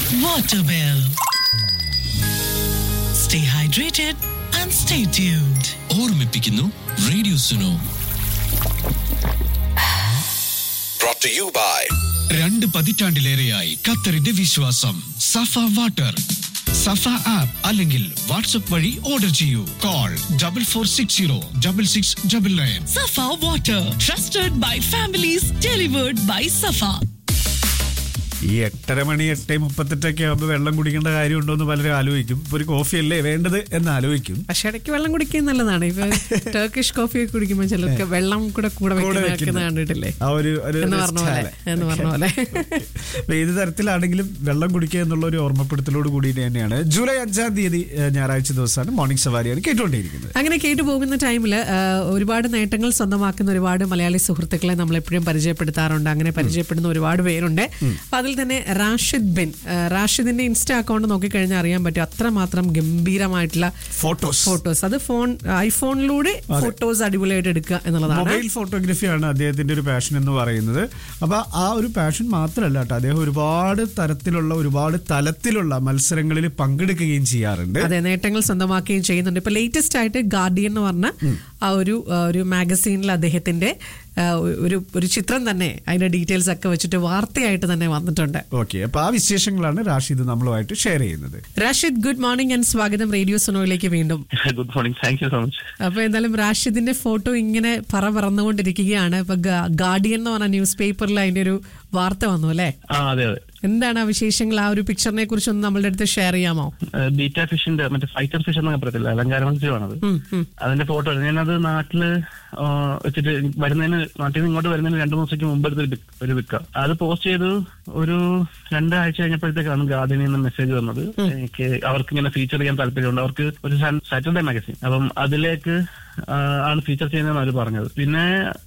Waterwell. Stay hydrated and stay tuned. ഓർമ്മിപ്പിക്കുന്നു radio Suno brought to you by രണ്ട് പതിറ്റാണ്ടിലേറെയായി ഖത്തറിന്റെ വിശ്വാസം സഫ വാട്ടർ സഫ ആപ്പ് അല്ലെങ്കിൽ വാട്സ്ആപ്പ് വഴി ഓർഡർ ചെയ്യൂ call double four six zero double six double nine Safa Water, trusted by families, delivered by Safa. ഈ എട്ടര മണി എട്ട് മുപ്പത്തെട്ടൊക്കെ ആകുമ്പോൾ വെള്ളം കുടിക്കേണ്ട കാര്യമുണ്ടോ എന്ന് പലരും ആലോചിക്കും ഇപ്പൊ ഒരു കോഫി അല്ലേ വേണ്ടത് എന്ന് ആലോചിക്കും പക്ഷെ ഇടയ്ക്ക് വെള്ളം കുടിക്കുന്നത് നല്ലതാണ് ഇപ്പൊ ടർക്കിഷ് കോഫി ഒക്കെ കുടിക്കുമ്പോൾ ചിലർക്ക് വെള്ളം കൂടെ കൂടെ കൂടെ വെക്കുന്ന വെക്കുന്നത്. കണ്ടിട്ടില്ലേ ആ ഒരു ഒരു എന്ന് പറഞ്ഞ പോലെ style. എന്ന് പറഞ്ഞ പോലെ അപ്പൊ ഏത് തരത്തിലാണെങ്കിലും വെള്ളം കുടിക്കുക എന്നുള്ള ഒരു ഓർമ്മപ്പെടുത്തലോട് കൂടി തന്നെയാണ് ജൂലൈ അഞ്ചാം തീയതി ഏഹ്, ഞായറാഴ്ച ദിവസമാണ് മോർണിംഗ് സവാരിയാണ് കേട്ടുകൊണ്ടിരിക്കുന്നത് അങ്ങനെ കേട്ടു പോകുന്ന ടൈമിൽ ഒരുപാട് നേട്ടങ്ങൾ സ്വന്തമാക്കുന്ന ഒരുപാട് മലയാളി സുഹൃത്തുക്കളെ നമ്മൾ എപ്പോഴും പരിചയപ്പെടുത്താറുണ്ട് അങ്ങനെ പരിചയപ്പെടുന്ന ഒരുപാട് പേരുണ്ട് അപ്പൊ അതിൽ തന്നെ റാഷിദ് ബിൻ ആ, റാഷിദിന്റെ ഇൻസ്റ്റ അക്കൗണ്ട് നോക്കിക്കഴിഞ്ഞാൽ അറിയാൻ പറ്റും അത്രമാത്രം ഗംഭീരമായിട്ടുള്ള ഫോട്ടോസ് ഫോട്ടോസ് അത് ഫോൺ ഐഫോണിലൂടെ ഫോട്ടോസ് അടിപൊളിയായിട്ട് എടുക്കുക എന്നുള്ളതാണ് മൊബൈൽ ഫോട്ടോഗ്രാഫിയാണ് അദ്ദേഹത്തിന്റെ ഒരു പാഷൻ എന്ന് പറയുന്നത് അപ്പൊ ആ ഒരു പാഷൻ മാത്രമല്ല കേട്ടോ അദ്ദേഹം ഒരുപാട് തരത്തിലുള്ള ഒരുപാട് തലത്തിലുള്ള മത്സരങ്ങളിൽ പങ്കെടുക്കുകയും ചെയ്യാറുണ്ട് അതെ നേട്ടങ്ങൾ സ്വന്തമാക്കുകയും ചെയ്യുന്നുണ്ട് ഇപ്പൊ ലേറ്റസ്റ്റ് ആയിട്ട് ഗാർഡിയൻ എന്ന് പറഞ്ഞ ആ ഒരു ആ ഒരു മാഗസീനിൽ അദ്ദേഹത്തിന്റെ ആ, ഒരു ഒരു ചിത്രം തന്നെ അതിന്റെ ഡീറ്റെയിൽസ് ഒക്കെ വെച്ചിട്ട് വാർത്തയായിട്ട് തന്നെ വന്നിട്ടുണ്ട് ഓക്കെ അപ്പൊ ആ വിശേഷങ്ങളാണ് റാഷിദ് നമ്മളുമായിട്ട് ഷെയർ ചെയ്യുന്നത് റാഷിദ് ഗുഡ് മോർണിംഗ് ആൻഡ് സ്വാഗതം റേഡിയോ സുനോയിലേക്ക് വീണ്ടും good morning thank you so much അപ്പൊ എന്തായാലും റാഷിദിന്റെ ഫോട്ടോ ഇങ്ങനെ പറ പറന്നുകൊണ്ടിരിക്കുകയാണ് ഇപ്പൊ ഗാ- ഗാർഡിയൻ എന്ന് പറഞ്ഞ ന്യൂസ് പേപ്പറിൽ അതിന്റെ ഒരു വാർത്ത വന്നു അല്ലെ ആ അതെ അതെ എന്താണ് ആ വിശേഷങ്ങൾ ആ ഒരു പിക്ചറിനെ കുറിച്ച് ഒന്ന് നമ്മളുടെ അടുത്ത് ഷെയർ ചെയ്യാമോ ബീറ്റ ഫിഷിന്റെ മറ്റേ ഫൈറ്റർ ഫിഷ് എന്നൊക്കെ പറയത്തില്ല അലങ്കാര മത്സ്യമാണത് ഉം, ഉം. അതിന്റെ ഫോട്ടോ ഞാനത് നാട്ടില് ആ, വെച്ചിട്ട് വരുന്നതിന് നാട്ടിൽ നിന്ന് ഇങ്ങോട്ട് വരുന്നതിന് രണ്ടു ദിവസത്തേക്ക് മുമ്പ് എടുത്തൊരു പിക്- ഒരു പിക്ക അത് പോസ്റ്റ് ചെയ്തു ഒരു രണ്ടാഴ്ച കഴിഞ്ഞപ്പോഴത്തേക്കാണ് ഗാർഡനിൽ നിന്ന് മെസ്സേജ് വന്നത് എനിക്ക് അവർക്ക് ഇങ്ങനെ ഫീച്ചർ ചെയ്യാൻ താല്പര്യമുണ്ട് അവർക്ക് ഒരു സാറ്റർഡേ മാഗസിൻ അപ്പം അതിലേക്ക് ആ, ആണ് ഫീച്ചർ ചെയ്യുന്നതെന്ന് അവർ പറഞ്ഞത് പിന്നെ